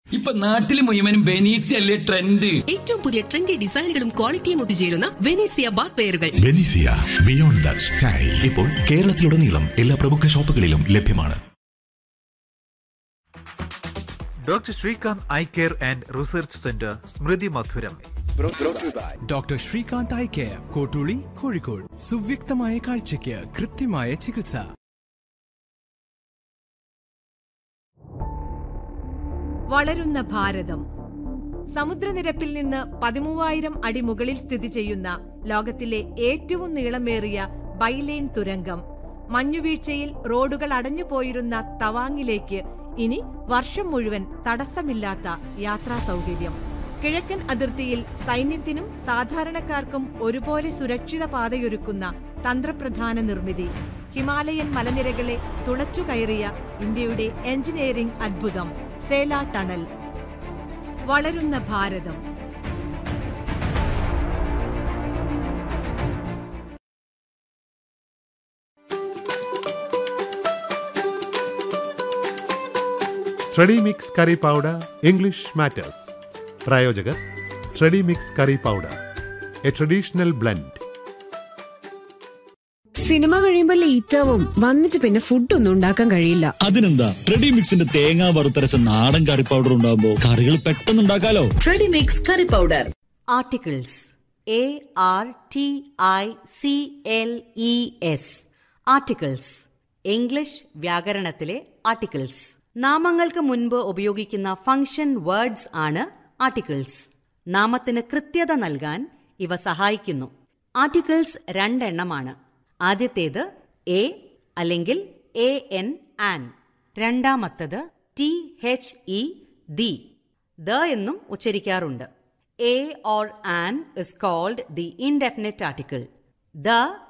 ഇപ്പൊ നാട്ടില് മുഴുവനും ബെനീസി അല്ലേ ട്രെൻഡ് ഏറ്റവും പുതിയ ട്രെൻഡി ഡിസൈനുകളും ക്വാളിറ്റിയും ഒത്തുചേരുന്ന വെനീസിയ ബാത്ത് വെയറുകൾ ബെനിസിയ ബിയോണ്ട് ദ സ്റ്റൈൽ ഇപ്പോൾ കേരളത്തിലുടനീളം എല്ലാ പ്രമുഖ ഷോപ്പുകളിലും ലഭ്യമാണ് doctor Srikanth eye care and research centre സ്മൃതി മധുരം doctor Srikanth eye care Kottooli Kozhikode സുവ്യക്തമായ കാഴ്ചയ്ക്ക് കൃത്യമായ ചികിത്സ വളരുന്ന ഭാരതം സമുദ്രനിരപ്പിൽ നിന്ന് പതിമൂവായിരം അടി മുകളിൽ സ്ഥിതി ചെയ്യുന്ന ലോകത്തിലെ ഏറ്റവും നീളമേറിയ ബൈലെയിൻ തുരങ്കം മഞ്ഞുവീഴ്ചയിൽ റോഡുകൾ അടഞ്ഞുപോയിരുന്ന തവാങ്ങിലേക്ക് ഇനി വർഷം മുഴുവൻ തടസ്സമില്ലാത്ത യാത്രാ സൗകര്യം കിഴക്കൻ അതിർത്തിയിൽ സൈന്യത്തിനും സാധാരണക്കാർക്കും ഒരുപോലെ സുരക്ഷിത പാതയൊരുക്കുന്ന തന്ത്രപ്രധാന നിർമ്മിതി ഹിമാലയൻ മലനിരകളെ തുളച്ചുകയറിയ ഇന്ത്യയുടെ എഞ്ചിനീയറിംഗ് അത്ഭുതം സേല ടണൽ വളരുന്ന ഭാരതം Tredy mix curry powder English matters പ്രായോജകർ Tredy mix curry powder a traditional blend cinema കഴിയുമ്പോ ലേറ്റ് ആവും വന്നിട്ട് പിന്നെ ഫുഡ് ഒന്നും ഉണ്ടാക്കാൻ കഴിയില്ല അതിനെന്താ റെഡി മിക്സിന്റെ തേങ്ങ വറുത്തരച്ച നാടൻ കറി പൗഡർ ഉണ്ടാകുമ്പോ കറികൾ പെട്ടെന്ന് ഉണ്ടാക്കാലോ Tredy mix curry powder articles A R T I C L E S articles English വ്യാകരണത്തിലെ ആർട്ടിക്കിൾസ് നാമങ്ങൾക്ക് മുൻപ് ഉപയോഗിക്കുന്ന ഫംഗ്ഷൻ വേർഡ്സ് ആണ് ആർട്ടിക്കിൾസ് നാമത്തിന് കൃത്യത നൽകാൻ ഇവ സഹായിക്കുന്നു ആർട്ടിക്കിൾസ് രണ്ടെണ്ണമാണ് ആദ്യത്തേത് എ അല്ലെങ്കിൽ എ എൻ ആൻ രണ്ടാമത്തത് T H E the the എന്നും ഉച്ചരിക്കാറുണ്ട് a or an is called the indefinite article the